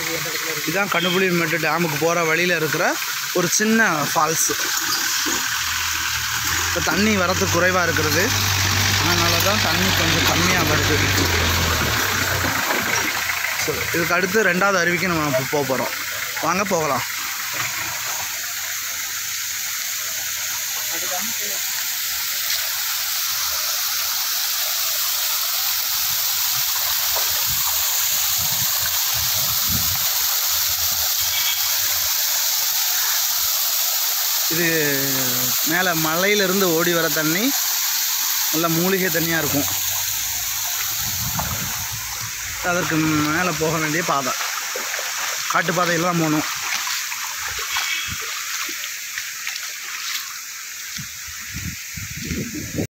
இதுதான் கண்டுபிடிமேட்டு டேமுக்கு போகிற வழியில் இருக்கிற ஒரு சின்ன ஃபால்ஸு இப்போ தண்ணி வரத்து குறைவாக இருக்கிறது அதனால தான் தண்ணி கொஞ்சம் கம்மியாக வருது ஸோ இதுக்கு அடுத்து ரெண்டாவது அருவிக்கு நம்ம இப்போ போக போகிறோம் வாங்க போகலாம் இது மேலே மலையிலிருந்து ஓடி வர தண்ணி நல்ல மூலிகை தண்ணியாக இருக்கும் அதற்கு மேலே போக வேண்டிய பாதை காட்டு பாதையில் தான் போகணும்